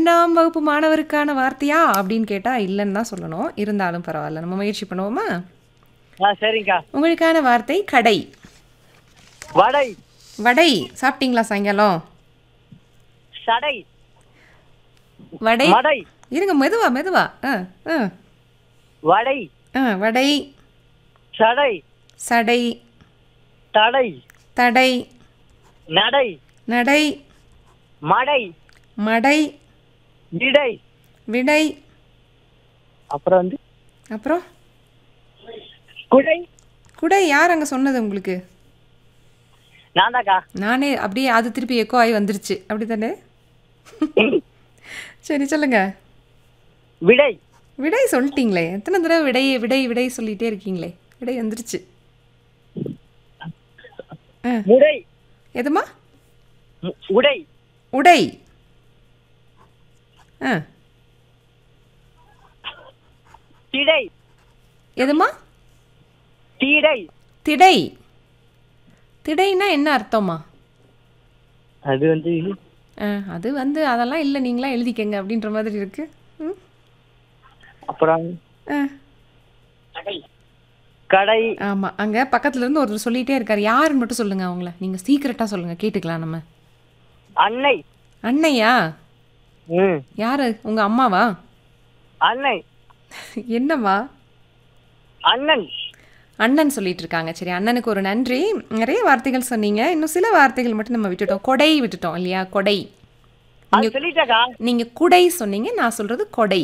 பன்னெண்டாம் வகுப்பு மாணவருக்கான வார்த்தையா அப்படின்னு கேட்டால் இல்லைன்னு தான் சொல்லணும் இருந்தாலும் பரவாயில்ல நம்ம முயற்சி பண்ணுவோமா ஆ சரிங்கக்கா உங்களுக்கான வார்த்தை கடை வடை வடை சாப்பிட்டீங்களா சாயங்காலம் சடை வடை மடை இருங்க மெதுவா மெதுவா ஆ ஆ வடை ஆ வடை சடை சடை தடை தடை நடை நடை மடை மடை இடை விடை அப்புறம் வந்து அப்புறம் குடை குடை யார் அங்கே சொன்னது உங்களுக்கு நான் தாக்கா நானே அப்படியே அது திருப்பி எக்கோ ஆகி வந்துருச்சு அப்படி தானே சரி சொல்லுங்க விடை விடை சொல்லிட்டீங்களே எத்தனை தடவை விடை விடை விடை சொல்லிட்டே இருக்கீங்களே விடை வந்துருச்சு ஆ முடை எதுமா மு- உடை உடை ஆ திடை எதுமா தீடை திடை திடைனா என்ன அர்த்தமா அது வந்து ஆ அது வந்து அதெல்லாம் இல்லை நீங்களா எழுதிக்கங்க அப்படின்ற மாதிரி இருக்கு ம் அப்புறம் ஆ கடை ஆமாம் அங்கே பக்கத்துல இருந்து ஒருத்தர் சொல்லிகிட்டே இருக்கார் யாருன்னு மட்டும் சொல்லுங்கள் அவங்கள நீங்கள் சீக்கிரட்டாக சொல்லுங்கள் கேட்டுக்கலாம் நம்ம அன்னை அண்ணையா ம் யார் உங்கள் அம்மாவா அன்னை என்னம்மா அண்ணன் அண்ணன் சொல்லிட்டு இருக்காங்க சரி அண்ணனுக்கு ஒரு நன்றி நிறைய வார்த்தைகள் சொன்னீங்க இன்னும் சில வார்த்தைகள் மட்டும் நம்ம விட்டுட்டோம் கொடை விட்டுட்டோம் இல்லையா கொடை அது சொல்லிட்டாக்கா நீங்கள் குடை சொன்னீங்க நான் சொல்கிறது கொடை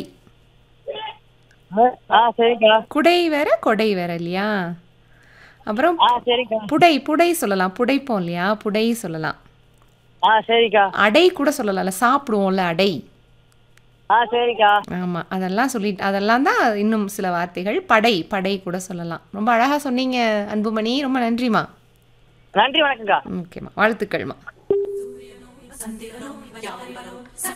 ஆ சரிக்கா குடை வேற கொடை வேற இல்லையா அப்புறம் ஆ சரிக்கா புடை புடை சொல்லலாம் புடைப்போம் இல்லையா புடை சொல்லலாம் ஆ சரிக்கா அடை கூட சொல்லலாம்ல சாப்பிடுவோம்ல அடை ஆ சரிக்கா ஆமாம் அதெல்லாம் சொல்லிட்டு அதெல்லாம் தான் இன்னும் சில வார்த்தைகள் படை படை கூட சொல்லலாம் ரொம்ப அழகாக சொன்னீங்க அன்புமணி ரொம்ப நன்றிம்மா நன்றி வணக்கம்க்கா ஓகேம்மா வாழ்த்துக்கள்மா